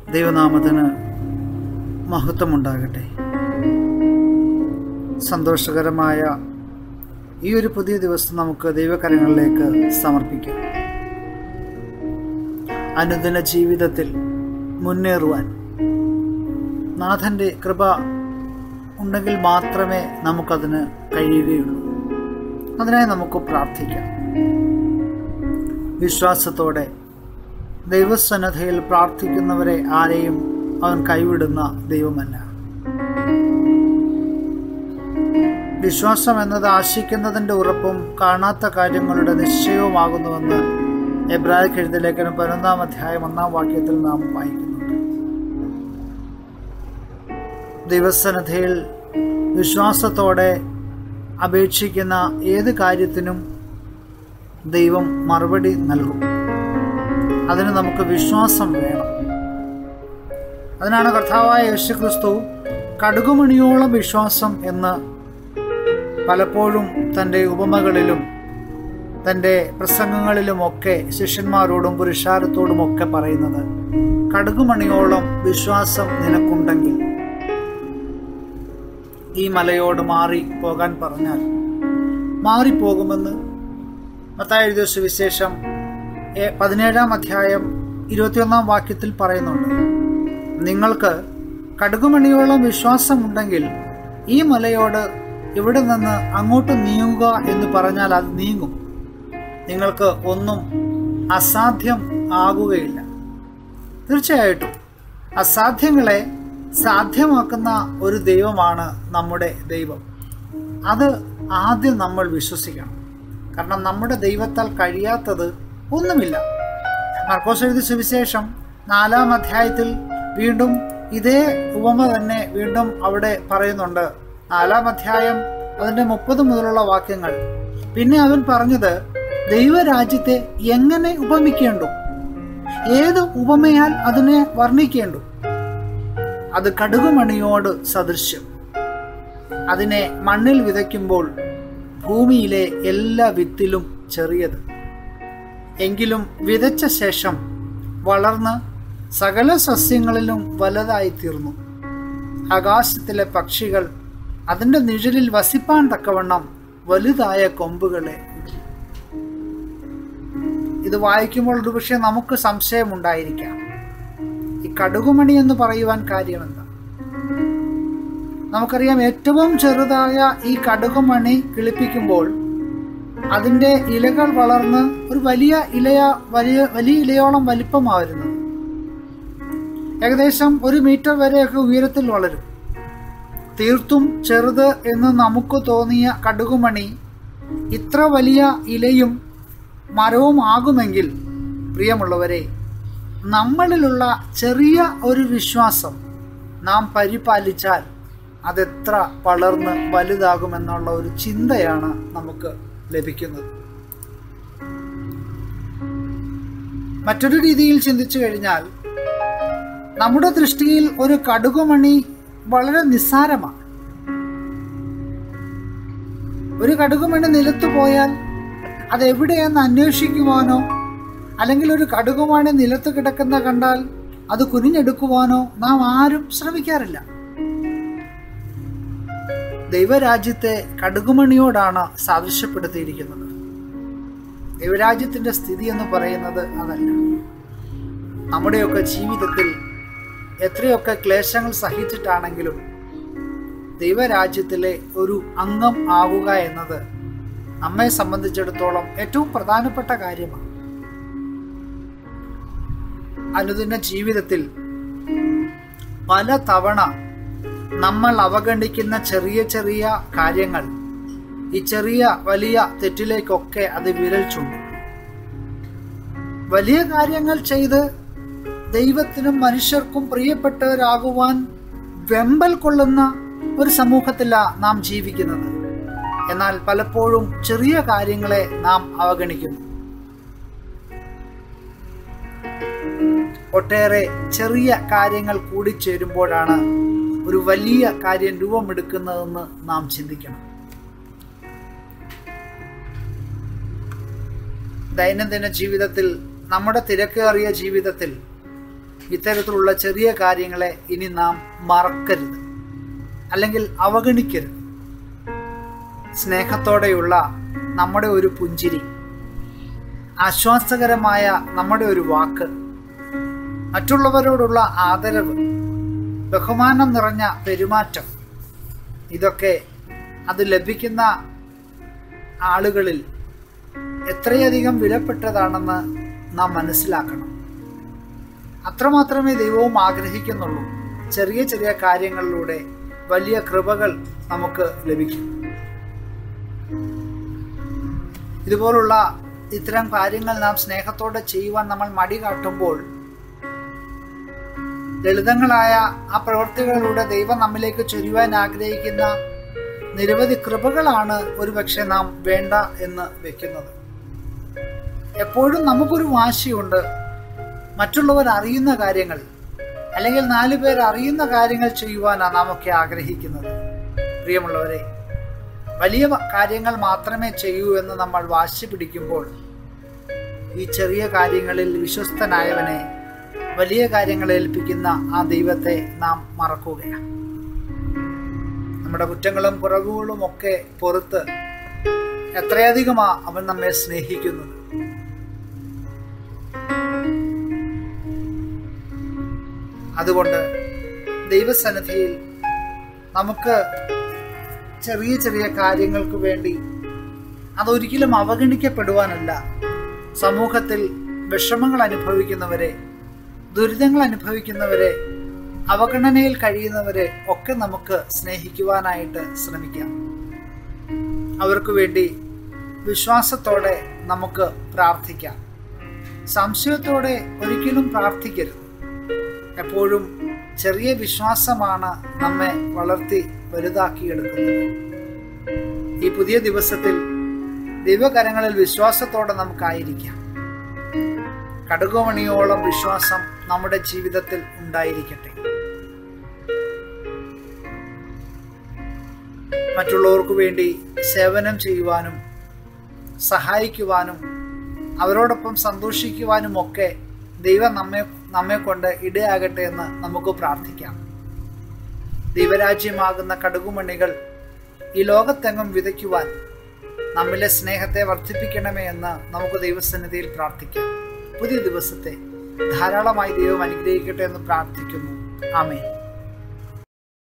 ദൈവനാമത്തിന് മഹത്വമുണ്ടാകട്ടെ സന്തോഷകരമായ ഈ ഒരു പുതിയ ദിവസം നമുക്ക് ദൈവകരങ്ങളിലേക്ക് സമർപ്പിക്കാം അനുദിന ജീവിതത്തിൽ മുന്നേറുവാൻ നാഥൻ്റെ കൃപ ഉണ്ടെങ്കിൽ മാത്രമേ നമുക്കതിന് കഴിയുകയുള്ളൂ അതിനായി നമുക്ക് പ്രാർത്ഥിക്കാം വിശ്വാസത്തോടെ ദൈവസന്നദ്ധയിൽ പ്രാർത്ഥിക്കുന്നവരെ ആരെയും അവൻ കൈവിടുന്ന ദൈവമല്ല വിശ്വാസം എന്നത് ആശിക്കുന്നതിൻ്റെ ഉറപ്പും കാണാത്ത കാര്യങ്ങളുടെ നിശ്ചയവുമാകുന്നുവെന്ന് എബ്രായ എഴുതലേഖനം പതിനൊന്നാം അധ്യായം ഒന്നാം വാക്യത്തിൽ നാം വായിക്കുന്നുണ്ട് ദൈവസന്നദ്ധയിൽ വിശ്വാസത്തോടെ അപേക്ഷിക്കുന്ന ഏത് കാര്യത്തിനും ദൈവം മറുപടി നൽകും അതിന് നമുക്ക് വിശ്വാസം വേണം അതിനാണ് കർത്താവായ യേശുക്രിസ്തു കടുകുമണിയോളം വിശ്വാസം എന്ന് പലപ്പോഴും തൻ്റെ ഉപമകളിലും തൻ്റെ പ്രസംഗങ്ങളിലുമൊക്കെ ശിഷ്യന്മാരോടും പുരുഷാരത്തോടും ഒക്കെ പറയുന്നത് കടുകുമണിയോളം വിശ്വാസം നിനക്കുണ്ടെങ്കിൽ ഈ മലയോട് മാറി പോകാൻ പറഞ്ഞാൽ മാറിപ്പോകുമെന്ന് മത്തായ എഴുതിയ സുവിശേഷം പതിനേഴാം അധ്യായം ഇരുപത്തിയൊന്നാം വാക്യത്തിൽ പറയുന്നുണ്ട് നിങ്ങൾക്ക് കടുകുമണിയോളം വിശ്വാസമുണ്ടെങ്കിൽ ഈ മലയോട് ഇവിടെ നിന്ന് അങ്ങോട്ട് നീങ്ങുക എന്ന് പറഞ്ഞാൽ അത് നീങ്ങും നിങ്ങൾക്ക് ഒന്നും അസാധ്യം ആകുകയില്ല തീർച്ചയായിട്ടും അസാധ്യങ്ങളെ സാധ്യമാക്കുന്ന ഒരു ദൈവമാണ് നമ്മുടെ ദൈവം അത് ആദ്യം നമ്മൾ വിശ്വസിക്കണം കാരണം നമ്മുടെ ദൈവത്താൽ കഴിയാത്തത് ഒന്നുമില്ല മർക്കോസ് എഴുതി സുവിശേഷം നാലാം അധ്യായത്തിൽ വീണ്ടും ഇതേ ഉപമ തന്നെ വീണ്ടും അവിടെ പറയുന്നുണ്ട് നാലാം അധ്യായം അതിന്റെ മുപ്പത് മുതലുള്ള വാക്യങ്ങൾ പിന്നെ അവൻ പറഞ്ഞത് ദൈവരാജ്യത്തെ എങ്ങനെ ഉപമിക്കേണ്ടു ഏത് ഉപമയാൽ അതിനെ വർണ്ണിക്കേണ്ടു അത് കടുകുമണിയോട് സദൃശ്യം അതിനെ മണ്ണിൽ വിതയ്ക്കുമ്പോൾ ഭൂമിയിലെ എല്ലാ വിത്തിലും ചെറിയത് എങ്കിലും വിതച്ച ശേഷം വളർന്ന് സകല സസ്യങ്ങളിലും വലുതായി തീർന്നു ആകാശത്തിലെ പക്ഷികൾ അതിന്റെ നിഴലിൽ വസിപ്പാൻ തക്കവണ്ണം വലുതായ കൊമ്പുകളെ ഇത് വായിക്കുമ്പോൾ ഒരുപക്ഷെ നമുക്ക് സംശയമുണ്ടായിരിക്കാം ഈ കടുകുമണി എന്ന് പറയുവാൻ കാര്യമെന്താ നമുക്കറിയാം ഏറ്റവും ചെറുതായ ഈ കടുകുമണി കിളിപ്പിക്കുമ്പോൾ അതിന്റെ ഇലകൾ വളർന്ന് ഒരു വലിയ ഇലയ വലിയ വലിയ ഇലയോളം വലിപ്പമായിരുന്നു ഏകദേശം ഒരു മീറ്റർ വരെയൊക്കെ ഉയരത്തിൽ വളരും തീർത്തും ചെറുത് എന്ന് നമുക്ക് തോന്നിയ കടുകുമണി ഇത്ര വലിയ ഇലയും മരവും ആകുമെങ്കിൽ പ്രിയമുള്ളവരെ നമ്മളിലുള്ള ചെറിയ ഒരു വിശ്വാസം നാം പരിപാലിച്ചാൽ അതെത്ര വളർന്ന് വലുതാകുമെന്നുള്ള ഒരു ചിന്തയാണ് നമുക്ക് ലഭിക്കുന്നത് മറ്റൊരു രീതിയിൽ ചിന്തിച്ചു കഴിഞ്ഞാൽ നമ്മുടെ ദൃഷ്ടിയിൽ ഒരു കടുകുമണി വളരെ നിസ്സാരമാണ് ഒരു കടുകുമണി നിലത്തു പോയാൽ അതെവിടെയെന്ന് അന്വേഷിക്കുവാനോ അല്ലെങ്കിൽ ഒരു കടുകുമണി നിലത്ത് കിടക്കുന്ന കണ്ടാൽ അത് കുനിഞ്ഞെടുക്കുവാനോ നാം ആരും ശ്രമിക്കാറില്ല ദൈവരാജ്യത്തെ കടുകുമണിയോടാണ് സാദൃശ്യപ്പെടുത്തിയിരിക്കുന്നത് ദൈവരാജ്യത്തിന്റെ സ്ഥിതി എന്ന് പറയുന്നത് അതല്ല നമ്മുടെയൊക്കെ ജീവിതത്തിൽ എത്രയൊക്കെ ക്ലേശങ്ങൾ സഹിച്ചിട്ടാണെങ്കിലും ദൈവരാജ്യത്തിലെ ഒരു അംഗം ആവുക എന്നത് നമ്മെ സംബന്ധിച്ചിടത്തോളം ഏറ്റവും പ്രധാനപ്പെട്ട കാര്യമാണ് അനുദിന ജീവിതത്തിൽ പല തവണ നമ്മൾ അവഗണിക്കുന്ന ചെറിയ ചെറിയ കാര്യങ്ങൾ ഈ ചെറിയ വലിയ തെറ്റിലേക്കൊക്കെ അത് വിരൽ ചൂണ്ടും വലിയ കാര്യങ്ങൾ ചെയ്ത് ദൈവത്തിനും മനുഷ്യർക്കും പ്രിയപ്പെട്ടവരാകുവാൻ വെമ്പൽ കൊള്ളുന്ന ഒരു സമൂഹത്തിലാണ് നാം ജീവിക്കുന്നത് എന്നാൽ പലപ്പോഴും ചെറിയ കാര്യങ്ങളെ നാം അവഗണിക്കുന്നു ഒട്ടേറെ ചെറിയ കാര്യങ്ങൾ കൂടിച്ചേരുമ്പോഴാണ് ഒരു വലിയ കാര്യം രൂപമെടുക്കുന്നതെന്ന് നാം ചിന്തിക്കണം ദൈനംദിന ജീവിതത്തിൽ നമ്മുടെ തിരക്കേറിയ ജീവിതത്തിൽ ഇത്തരത്തിലുള്ള ചെറിയ കാര്യങ്ങളെ ഇനി നാം മറക്കരുത് അല്ലെങ്കിൽ അവഗണിക്കരുത് സ്നേഹത്തോടെയുള്ള നമ്മുടെ ഒരു പുഞ്ചിരി ആശ്വാസകരമായ നമ്മുടെ ഒരു വാക്ക് മറ്റുള്ളവരോടുള്ള ആദരവ് ബഹുമാനം നിറഞ്ഞ പെരുമാറ്റം ഇതൊക്കെ അത് ലഭിക്കുന്ന ആളുകളിൽ എത്രയധികം വിലപ്പെട്ടതാണെന്ന് നാം മനസ്സിലാക്കണം അത്രമാത്രമേ ദൈവവും ആഗ്രഹിക്കുന്നുള്ളൂ ചെറിയ ചെറിയ കാര്യങ്ങളിലൂടെ വലിയ കൃപകൾ നമുക്ക് ലഭിക്കും ഇതുപോലുള്ള ഇത്തരം കാര്യങ്ങൾ നാം സ്നേഹത്തോടെ ചെയ്യുവാൻ നമ്മൾ മടി കാട്ടുമ്പോൾ ലളിതങ്ങളായ ആ പ്രവൃത്തികളിലൂടെ ദൈവം നമ്മിലേക്ക് ചൊരിയുവാൻ ആഗ്രഹിക്കുന്ന നിരവധി കൃപകളാണ് ഒരുപക്ഷെ നാം വേണ്ട എന്ന് വെക്കുന്നത് എപ്പോഴും നമുക്കൊരു വാശിയുണ്ട് മറ്റുള്ളവർ അറിയുന്ന കാര്യങ്ങൾ അല്ലെങ്കിൽ നാലു പേർ അറിയുന്ന കാര്യങ്ങൾ ചെയ്യുവാനാണ് നാം ഒക്കെ ആഗ്രഹിക്കുന്നത് പ്രിയമുള്ളവരെ വലിയ കാര്യങ്ങൾ മാത്രമേ ചെയ്യൂ എന്ന് നമ്മൾ വാശി പിടിക്കുമ്പോൾ ഈ ചെറിയ കാര്യങ്ങളിൽ വിശ്വസ്തനായവനെ വലിയ കാര്യങ്ങൾ ഏൽപ്പിക്കുന്ന ആ ദൈവത്തെ നാം മറക്കുകയാണ് നമ്മുടെ കുറ്റങ്ങളും കുറവുകളും ഒക്കെ പുറത്ത് എത്രയധികമാ അവൻ നമ്മെ സ്നേഹിക്കുന്നത് അതുകൊണ്ട് ദൈവസന്നിധിയിൽ നമുക്ക് ചെറിയ ചെറിയ കാര്യങ്ങൾക്ക് വേണ്ടി അതൊരിക്കലും അവഗണിക്കപ്പെടുവാനല്ല സമൂഹത്തിൽ വിഷമങ്ങൾ അനുഭവിക്കുന്നവരെ ദുരിതങ്ങൾ അനുഭവിക്കുന്നവരെ അവഗണനയിൽ കഴിയുന്നവരെ ഒക്കെ നമുക്ക് സ്നേഹിക്കുവാനായിട്ട് ശ്രമിക്കാം അവർക്ക് വേണ്ടി വിശ്വാസത്തോടെ നമുക്ക് പ്രാർത്ഥിക്കാം സംശയത്തോടെ ഒരിക്കലും പ്രാർത്ഥിക്കരുത് എപ്പോഴും ചെറിയ വിശ്വാസമാണ് നമ്മെ വളർത്തി വലുതാക്കിയെടുക്കുന്നത് ഈ പുതിയ ദിവസത്തിൽ ദൈവകരങ്ങളിൽ വിശ്വാസത്തോടെ നമുക്കായിരിക്കാം കടുകുമണിയോളം വിശ്വാസം നമ്മുടെ ജീവിതത്തിൽ ഉണ്ടായിരിക്കട്ടെ മറ്റുള്ളവർക്ക് വേണ്ടി സേവനം ചെയ്യുവാനും സഹായിക്കുവാനും അവരോടൊപ്പം സന്തോഷിക്കുവാനും ഒക്കെ ദൈവം നമ്മെ നമ്മെ കൊണ്ട് ഇടയാകട്ടെ എന്ന് നമുക്ക് പ്രാർത്ഥിക്കാം ദൈവരാജ്യമാകുന്ന കടുകുമണികൾ ഈ ലോകത്തെങ്ങും വിതയ്ക്കുവാൻ നമ്മിലെ സ്നേഹത്തെ വർദ്ധിപ്പിക്കണമേ എന്ന് നമുക്ക് ദൈവസന്നിധിയിൽ പ്രാർത്ഥിക്കാം പുതിയ ദിവസത്തെ ധാരാളമായി ദൈവം അനുഗ്രഹിക്കട്ടെ എന്ന് പ്രാർത്ഥിക്കുന്നു ആമേ